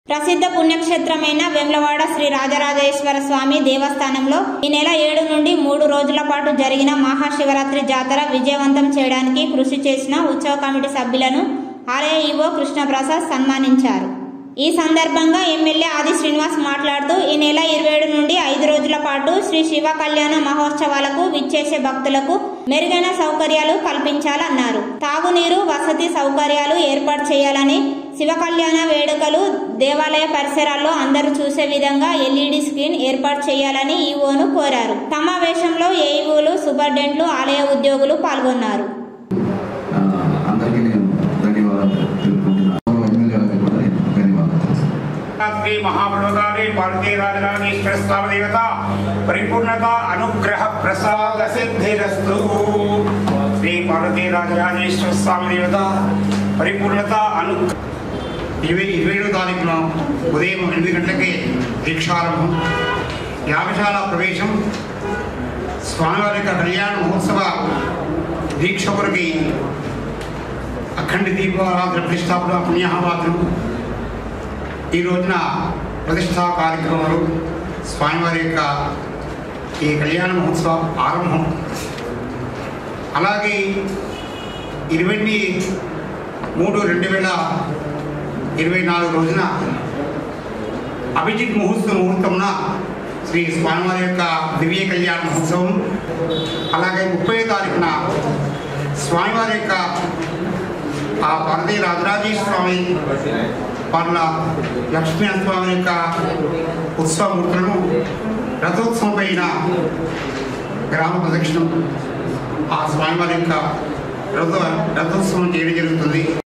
ప్రసిద్ధ పుణ్యక్షేత్రమైన వేములవాడ శ్రీ రాజరాజేశ్వర స్వామి దేవస్థానంలో ఈ నెల ఏడు నుండి మూడు రోజుల పాటు జరిగిన మహాశివరాత్రి జాతర విజయవంతం చేయడానికి కృషి చేసిన ఉత్సవ కమిటీ సభ్యులను ఆలయ ఈవో కృష్ణప్రసాద్ సన్మానించారు ఈ సందర్భంగా ఎమ్మెల్యే ఆది శ్రీనివాస్ మాట్లాడుతూ ఈ నెల ఇరవై ఏడు నుండి ఐదు రోజుల పాటు శ్రీ శివ కళ్యాణ మహోత్సవాలకు విచ్చేసే భక్తులకు మెరుగైన సౌకర్యాలు కల్పించాలన్నారు తాగునీరు వసతి సౌకర్యాలు ఏర్పాటు చేయాలని శివ కళ్యాణ వేడుకలు దేవాలయ పరిసరాల్లో అందరూ చూసే విధంగా ఎల్ఈడి స్క్రీన్ ఏర్పాటు చేయాలని ఈవోను కోరారు సమావేశంలో ఏఈఓలు సూపరింటెండెంట్లు ఆలయ ఉద్యోగులు పాల్గొన్నారు ఆ, అందరికీ నేను ధన్యవాదాలు తెలుపుకుంటున్నాను ఎమ్మెల్యే గారికి కూడా నేను ధన్యవాదాలు శ్రీ మహాప్రభుగారి భారతీయ రాజరాజేశ్వర స్వామి దేవత పరిపూర్ణత అనుగ్రహ ప్రసాద సిద్ధిరస్తు శ్రీ పార్వతీ రాజరాజేశ్వర స్వామి దేవత పరిపూర్ణత అను ఇరవై ఇరవై ఏడో తారీఖున ఉదయం ఎనిమిది గంటలకి దీక్షారంభం యాగశాల ప్రవేశం స్వామివారి యొక్క కళ్యాణ మహోత్సవ దీక్ష కొరకి అఖండ దీపారాధన ప్రతిష్టాపన పుణ్యాహవాదులు ఈ రోజున ప్రతిష్టా కార్యక్రమాలు స్వామివారి యొక్క ఈ కళ్యాణ మహోత్సవ ఆరంభం అలాగే ఇరవై మూడు రెండు వేల ఇరవై నాలుగు రోజున అభిజిత్ ముహూర్త ముహూర్తమున శ్రీ స్వామివారి యొక్క దివ్య కళ్యాణ మహోత్సవం అలాగే ముప్పై తారీఖున స్వామివారి యొక్క ఆ భారతీయ రాజరాజేశ్వర స్వామి వాళ్ళ లక్ష్మీ స్వామి యొక్క ఉత్సవమూర్తులను రథోత్సవం పైన గ్రామ ప్రదక్షిణం ఆ స్వామివారి యొక్క రథ రథోత్సవం చేయడం జరుగుతుంది